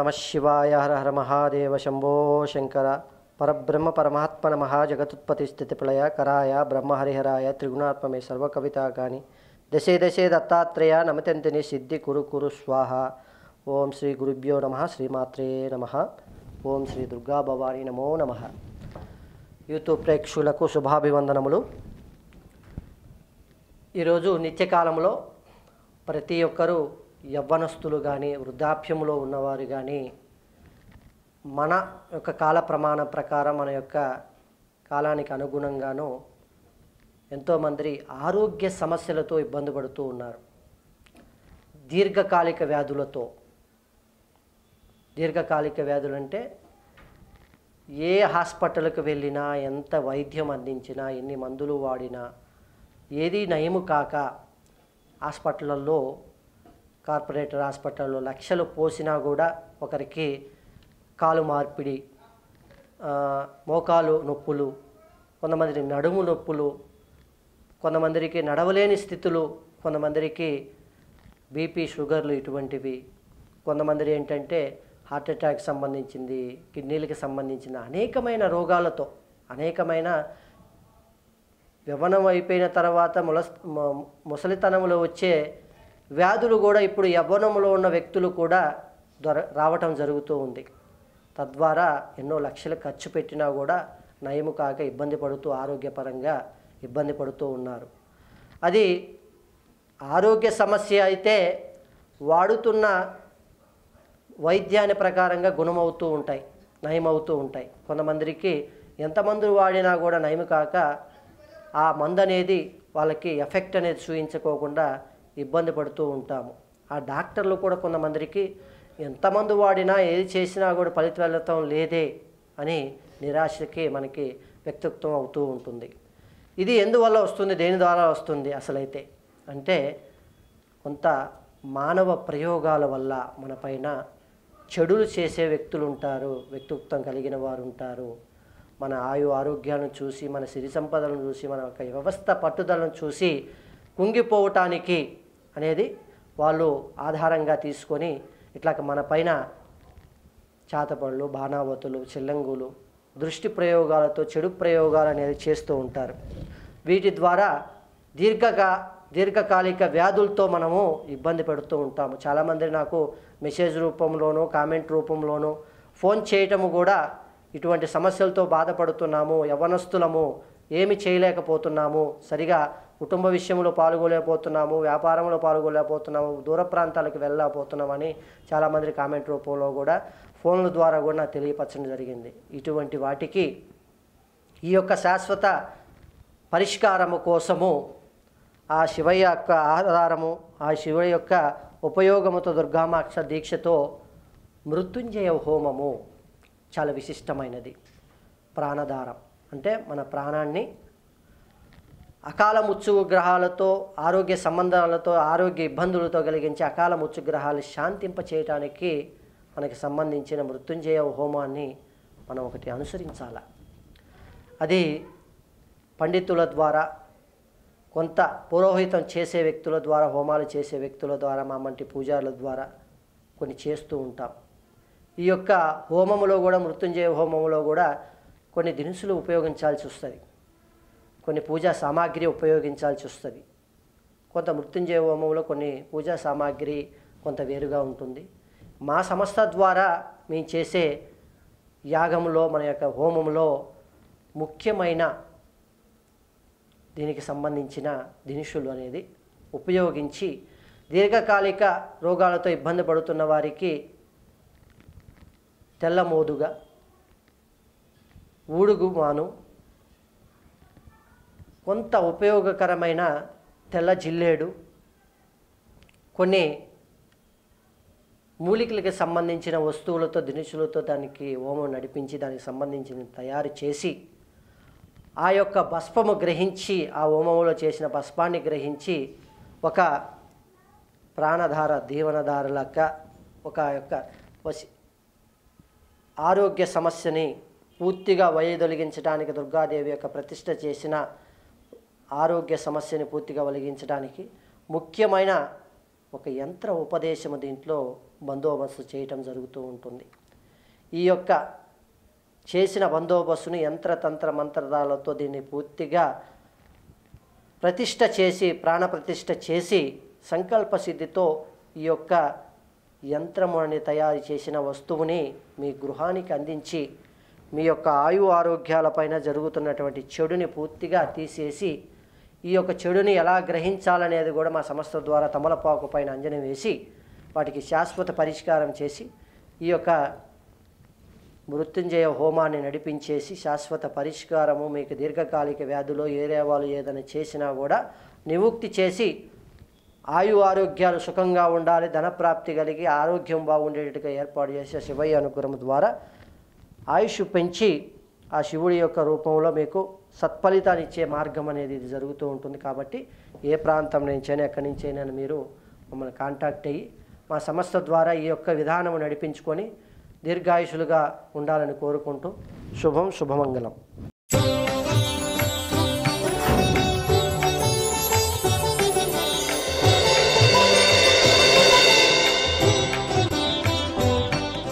నమ శివాయ హర హర మహాదేవ శంభో శంకర పరబ్రహ్మ పరమాత్మ నమ జగతుత్పత్తి స్థితి ప్రళయ కరాయ బ్రహ్మ హరిహరాయ త్రిగుణాత్మమే సర్వకవిత కాని దశే దశే దత్తాత్రేయ నమతంతిని సిద్ధి కురు కురు స్వాహ ఓం శ్రీ గురుభ్యో నమ శ్రీమాత్రే నమ ఓం శ్రీ దుర్గా భవాని నమో నమ యూట్యూబ్ ప్రేక్షకులకు శుభాభివందనములు ఈరోజు నిత్యకాలంలో ప్రతి ఒక్కరూ యవ్వనస్తులు కానీ వృద్ధాప్యంలో ఉన్నవారు కానీ మన యొక్క కాల ప్రమాణం ప్రకారం మన యొక్క కాలానికి అనుగుణంగాను ఎంతోమంది ఆరోగ్య సమస్యలతో ఇబ్బంది పడుతూ ఉన్నారు దీర్ఘకాలిక వ్యాధులతో దీర్ఘకాలిక వ్యాధులు అంటే ఏ హాస్పిటల్కి వెళ్ళినా ఎంత వైద్యం అందించినా ఎన్ని మందులు వాడినా ఏది నయము కాక హాస్పిటళ్ళల్లో కార్పొరేటర్ హాస్పిటల్లో లక్షలు పోసినా కూడా ఒకరికి కాలు మార్పిడి ఆ, మోకాలు నొప్పులు కొంతమందికి నడుము నొప్పులు కొంతమందికి నడవలేని స్థితులు కొంతమందికి బీపీ షుగర్లు ఇటువంటివి కొంతమంది ఏంటంటే హార్ట్ అటాక్ సంబంధించింది కిడ్నీలకి సంబంధించిన అనేకమైన రోగాలతో అనేకమైన యవ్వనం అయిపోయిన తర్వాత ముల మ- ముసలితనంలో వచ్చే వ్యాధులు కూడా ఇప్పుడు యవ్వనంలో ఉన్న వ్యక్తులు కూడా దొర రావటం జరుగుతూ ఉంది తద్వారా ఎన్నో లక్షలు ఖర్చు పెట్టినా కూడా నయము కాక ఇబ్బంది పడుతూ ఆరోగ్యపరంగా ఇబ్బంది పడుతూ ఉన్నారు అది ఆరోగ్య సమస్య అయితే వాడుతున్న వైద్యాన్ని ప్రకారంగా గుణమవుతూ ఉంటాయి నయమవుతూ ఉంటాయి కొంతమందికి ఎంతమంది వాడినా కూడా నయము కాక ఆ మందు అనేది వాళ్ళకి ఎఫెక్ట్ అనేది చూయించుకోకుండా ఇబ్బంది పడుతూ ఉంటాము ఆ డాక్టర్లు కూడా కొంతమందికి ఎంతమంది వాడినా ఏది చేసినా కూడా ఫలితం లేదే అని నిరాశకి మనకి వ్యక్తిత్వం అవుతూ ఉంటుంది ఇది ఎందువల్ల వస్తుంది దేని ద్వారా వస్తుంది అసలైతే అంటే కొంత మానవ ప్రయోగాల వల్ల మన పైన చెడులు చేసే వ్యక్తులు ఉంటారు వ్యక్తిత్వం కలిగిన వారు ఉంటారు మన ఆయు ఆరోగ్యాలను చూసి మన సిరి సంపదలను చూసి మన యొక్క వ్యవస్థ పట్టుదలను చూసి కుంగిపోవటానికి అనేది వాళ్ళు ఆధారంగా తీసుకొని ఇట్లా మన పైన చాతపళ్ళు బాణావతులు చిల్లంగులు దృష్టి ప్రయోగాలతో చెడు ప్రయోగాలు అనేది చేస్తూ ఉంటారు వీటి ద్వారా దీర్ఘగా దీర్ఘకాలిక వ్యాధులతో మనము ఇబ్బంది పెడుతూ ఉంటాము చాలామంది నాకు మెసేజ్ రూపంలోనూ కామెంట్ రూపంలోనూ ఫోన్ చేయటము కూడా ఇటువంటి సమస్యలతో బాధపడుతున్నాము యవనస్తులము ఏమి చేయలేకపోతున్నాము సరిగా కుటుంబ విషయంలో పాల్గొలేకపోతున్నాము వ్యాపారంలో పాల్గొలేకపోతున్నాము దూర ప్రాంతాలకు వెళ్ళలేకపోతున్నామని చాలామంది కామెంట్ రూపంలో కూడా ఫోన్ల ద్వారా కూడా నాకు తెలియపరచడం జరిగింది ఇటువంటి వాటికి ఈ యొక్క శాశ్వత పరిష్కారము కోసము ఆ శివయ్య యొక్క ఆధారము ఆ శివుడి యొక్క ఉపయోగముతో దుర్గామాక్ష దీక్షతో మృత్యుంజయ హోమము చాలా విశిష్టమైనది ప్రాణధారం అంటే మన ప్రాణాన్ని అకాల ముచ్చు గ్రహాలతో ఆరోగ్య సంబంధాలతో ఆరోగ్య ఇబ్బందులతో కలిగించే అకాల ముచ్చు గ్రహాలు శాంతింప చేయటానికి మనకి సంబంధించిన మృత్యుంజయ హోమాన్ని మనం ఒకటి అనుసరించాలి అది పండితుల ద్వారా కొంత పురోహితం చేసే వ్యక్తుల ద్వారా హోమాలు చేసే వ్యక్తుల ద్వారా మామంటి పూజారుల ద్వారా కొన్ని చేస్తూ ఉంటాం ఈ యొక్క హోమములో కూడా మృత్యుంజయ హోమములో కూడా కొన్ని దినుసులు ఉపయోగించాల్సి వస్తుంది కొన్ని పూజా సామాగ్రి ఉపయోగించాల్సి వస్తుంది కొంత మృత్యుంజయ హోమంలో కొన్ని పూజా సామాగ్రి కొంత వేరుగా ఉంటుంది మా సంస్థ ద్వారా మేము చేసే యాగంలో మన యొక్క హోమంలో ముఖ్యమైన దీనికి సంబంధించిన దినుసులు అనేది ఉపయోగించి దీర్ఘకాలిక రోగాలతో ఇబ్బంది పడుతున్న వారికి తెల్ల మోదుగా ఊడుగు మాను కొంత ఉపయోగకరమైన తెల్ల జిల్లేడు కొన్ని మూలికలకి సంబంధించిన వస్తువులతో దినుసులతో దానికి హోమం నడిపించి దానికి సంబంధించిన తయారు చేసి ఆ యొక్క భస్మము గ్రహించి ఆ హోమంలో చేసిన భస్మాన్ని గ్రహించి ఒక ప్రాణధార దీవనధారలక ఒక యొక్క వసి ఆరోగ్య సమస్యని పూర్తిగా వైదొలిగించడానికి దుర్గాదేవి యొక్క ప్రతిష్ట చేసిన ఆరోగ్య సమస్యని పూర్తిగా వెలిగించడానికి ముఖ్యమైన ఒక యంత్ర ఉపదేశము దీంట్లో బందోబస్తు చేయటం జరుగుతూ ఉంటుంది ఈ యొక్క చేసిన బందోబస్తును యంత్రతంత్ర మంత్రదాలతో దీన్ని పూర్తిగా ప్రతిష్ట చేసి ప్రాణప్రతిష్ఠ చేసి సంకల్ప సిద్ధితో ఈ యొక్క యంత్రము అని తయారు చేసిన వస్తువుని మీ గృహానికి అందించి మీ యొక్క ఆయు ఆరోగ్యాలపైన జరుగుతున్నటువంటి చెడుని పూర్తిగా తీసేసి ఈ యొక్క చెడుని ఎలా గ్రహించాలనేది కూడా మా సంస్థ ద్వారా తమలపాకు పైన అంజనం వేసి వాటికి శాశ్వత పరిష్కారం చేసి ఈ యొక్క మృత్యుంజయ హోమాన్ని నడిపించేసి శాశ్వత పరిష్కారము మీకు దీర్ఘకాలిక వ్యాధులు ఏరే వాళ్ళు ఏదైనా చేసినా కూడా నివృత్తి చేసి ఆయు ఆరోగ్యాలు సుఖంగా ఉండాలి ధనప్రాప్తి కలిగి ఆరోగ్యం బాగుండేటట్టుగా ఏర్పాటు చేసే శివయ్య అనుగ్రహం ద్వారా ఆయుష్ పెంచి ఆ శివుడి యొక్క రూపంలో మీకు సత్ఫలితాన్ని ఇచ్చే మార్గం అనేది ఇది జరుగుతూ ఉంటుంది కాబట్టి ఏ ప్రాంతం నుంచైనా ఎక్కడి నుంచైనా మీరు మమ్మల్ని కాంటాక్ట్ అయ్యి మా సంస్థ ద్వారా ఈ యొక్క విధానం నడిపించుకొని దీర్ఘాయుషులుగా ఉండాలని కోరుకుంటూ శుభం శుభమంగళం